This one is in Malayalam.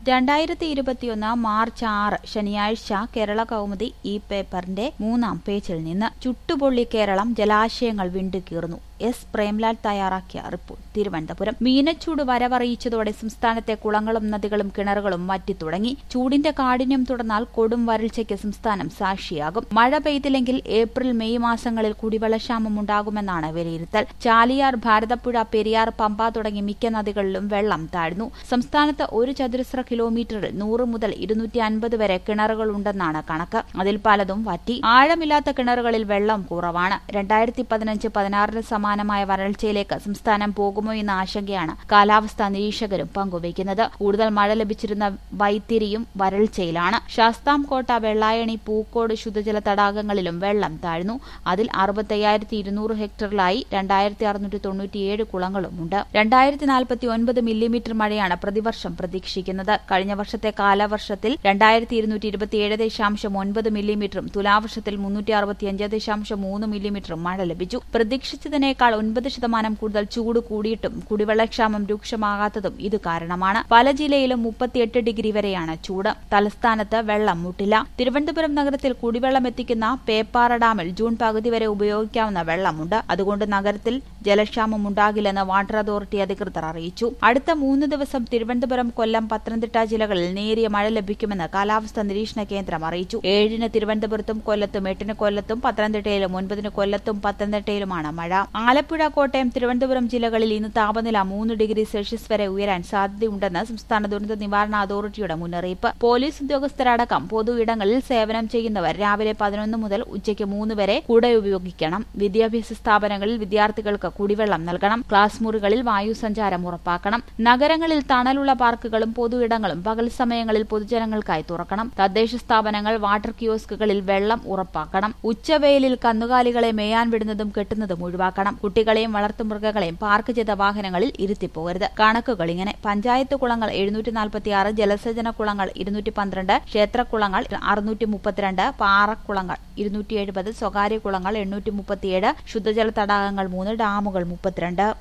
രണ്ടായിരത്തി ഇരുപത്തിയൊന്ന് മാർച്ച് ആറ് ശനിയാഴ്ച കേരള കൗമുദി ഈ പേപ്പറിന്റെ മൂന്നാം പേജിൽ നിന്ന് ചുട്ടുപൊള്ളി കേരളം ജലാശയങ്ങൾ വിണ്ടുകീർന്നു എസ് പ്രേംലാൽ തയ്യാറാക്കിയ റിപ്പോർട്ട് തിരുവനന്തപുരം മീനച്ചൂട് വരവറിയിച്ചതോടെ സംസ്ഥാനത്തെ കുളങ്ങളും നദികളും കിണറുകളും വറ്റിത്തുടങ്ങി ചൂടിന്റെ കാഠിന്യം തുടർന്നാൽ കൊടും വരൾച്ചയ്ക്ക് സംസ്ഥാനം സാക്ഷിയാകും മഴ പെയ്തില്ലെങ്കിൽ ഏപ്രിൽ മെയ് മാസങ്ങളിൽ കുടിവെള്ളക്ഷാമം ഉണ്ടാകുമെന്നാണ് വിലയിരുത്തൽ ചാലിയാർ ഭാരതപ്പുഴ പെരിയാർ പമ്പ തുടങ്ങി മിക്ക നദികളിലും വെള്ളം താഴ്ന്നു സംസ്ഥാനത്ത് ഒരു ചതുരശ്ര കിലോമീറ്ററിൽ നൂറ് മുതൽ ഇരുന്നൂറ്റി അൻപത് വരെ കിണറുകളുണ്ടെന്നാണ് കണക്ക് അതിൽ പലതും വറ്റി ആഴമില്ലാത്ത കിണറുകളിൽ വെള്ളം കുറവാണ് രണ്ടായിരത്തി പതിനഞ്ച് പതിനാറിന് സമാനമായ വരൾച്ചയിലേക്ക് സംസ്ഥാനം പോകുമോ എന്ന ആശങ്കയാണ് കാലാവസ്ഥാ നിരീക്ഷകരും പങ്കുവയ്ക്കുന്നത് കൂടുതൽ മഴ ലഭിച്ചിരുന്ന വൈത്തിരിയും വരൾച്ചയിലാണ് ശാസ്താംകോട്ട വെള്ളായണി പൂക്കോട് ശുദ്ധജല തടാകങ്ങളിലും വെള്ളം താഴ്ന്നു അതിൽ അറുപത്തയ്യായിരത്തി ഇരുന്നൂറ് ഹെക്ടറിലായി രണ്ടായിരത്തി അറുന്നൂറ്റി തൊണ്ണൂറ്റിയേഴ് കുളങ്ങളുമുണ്ട് രണ്ടായിരത്തി നാൽപ്പത്തി ഒൻപത് മില്ലിമീറ്റർ മഴയാണ് പ്രതിവർഷം പ്രതീക്ഷിക്കുന്നത് കഴിഞ്ഞ വർഷത്തെ കാലവർഷത്തിൽ രണ്ടായിരത്തി ഇരുന്നൂറ്റി ഇരുപത്തിയേഴ് ദശാംശം ഒൻപത് മില്ലിമീറ്ററും തുലാവർഷത്തിൽ മുന്നൂറ്റി അറുപത്തിയഞ്ച് ദശാംശം മൂന്ന് മില്ലിമീറ്ററും മഴ ലഭിച്ചു പ്രതീക്ഷിച്ചതിനേക്കാൾ ഒൻപത് ശതമാനം കൂടുതൽ ചൂട് കൂടിയിട്ടും കുടിവെള്ളക്ഷാമം രൂക്ഷമാകാത്തതും ഇത് കാരണമാണ് പല ജില്ലയിലും മുപ്പത്തിയെട്ട് ഡിഗ്രി വരെയാണ് ചൂട് തലസ്ഥാനത്ത് വെള്ളം മുട്ടില്ല തിരുവനന്തപുരം നഗരത്തിൽ കുടിവെള്ളം എത്തിക്കുന്ന പേപ്പാറ ഡാമിൽ ജൂൺ പകുതി വരെ ഉപയോഗിക്കാവുന്ന വെള്ളമുണ്ട് അതുകൊണ്ട് നഗരത്തിൽ ജലക്ഷാമം ഉണ്ടാകില്ലെന്ന് വാട്ടർ അതോറിറ്റി അധികൃതർ അറിയിച്ചു അടുത്ത മൂന്ന് ദിവസം തിരുവനന്തപുരം കൊല്ലം പത്തനംതിട്ട ജില്ലകളിൽ നേരിയ മഴ ലഭിക്കുമെന്ന് കാലാവസ്ഥാ നിരീക്ഷണ കേന്ദ്രം അറിയിച്ചു ഏഴിന് തിരുവനന്തപുരത്തും കൊല്ലത്തും എട്ടിന് കൊല്ലത്തും പത്തനംതിട്ടയിലും ഒൻപതിന് കൊല്ലത്തും പത്തനംതിട്ടയിലുമാണ് മഴ ആലപ്പുഴ കോട്ടയം തിരുവനന്തപുരം ജില്ലകളിൽ ഇന്ന് താപനില മൂന്ന് ഡിഗ്രി സെൽഷ്യസ് വരെ ഉയരാൻ സാധ്യതയുണ്ടെന്ന് സംസ്ഥാന ദുരന്ത നിവാരണ അതോറിറ്റിയുടെ മുന്നറിയിപ്പ് പോലീസ് ഉദ്യോഗസ്ഥരടക്കം പൊതു ഇടങ്ങളിൽ സേവനം ചെയ്യുന്നവർ രാവിലെ പതിനൊന്ന് മുതൽ ഉച്ചയ്ക്ക് മൂന്ന് വരെ കുട ഉപയോഗിക്കണം വിദ്യാഭ്യാസ സ്ഥാപനങ്ങളിൽ വിദ്യാർത്ഥികൾക്ക് കുടിവെള്ളം നൽകണം ക്ലാസ് മുറികളിൽ വായു സഞ്ചാരം ഉറപ്പാക്കണം നഗരങ്ങളിൽ തണലുള്ള പാർക്കുകളും പൊതു ഇടങ്ങളും പകൽ സമയങ്ങളിൽ പൊതുജനങ്ങൾക്കായി തുറക്കണം തദ്ദേശ സ്ഥാപനങ്ങൾ വാട്ടർ കിയോസ്കുകളിൽ വെള്ളം ഉറപ്പാക്കണം ഉച്ചവെയിലിൽ കന്നുകാലികളെ മേയാൻ വിടുന്നതും കെട്ടുന്നതും ഒഴിവാക്കണം കുട്ടികളെയും വളർത്തുമൃഗങ്ങളെയും പാർക്ക് ചെയ്ത വാഹനങ്ങളിൽ ഇരുത്തിപ്പോകരുത് കണക്കുകൾ ഇങ്ങനെ പഞ്ചായത്ത് കുളങ്ങൾ എഴുന്നൂറ്റി നാൽപ്പത്തിയാറ് ജലസേചന കുളങ്ങൾ ഇരുന്നൂറ്റി പന്ത്രണ്ട് ക്ഷേത്രക്കുളങ്ങൾ അറുന്നൂറ്റി മുപ്പത്തിരണ്ട് പാറക്കുളങ്ങൾ ഇരുന്നൂറ്റി എഴുപത് സ്വകാര്യ കുളങ്ങൾ എണ്ണൂറ്റി മുപ്പത്തിയേഴ് ശുദ്ധജല തടാകങ്ങൾ മൂന്ന് ഡാമുകൾ മുപ്പത്തിരണ്ട്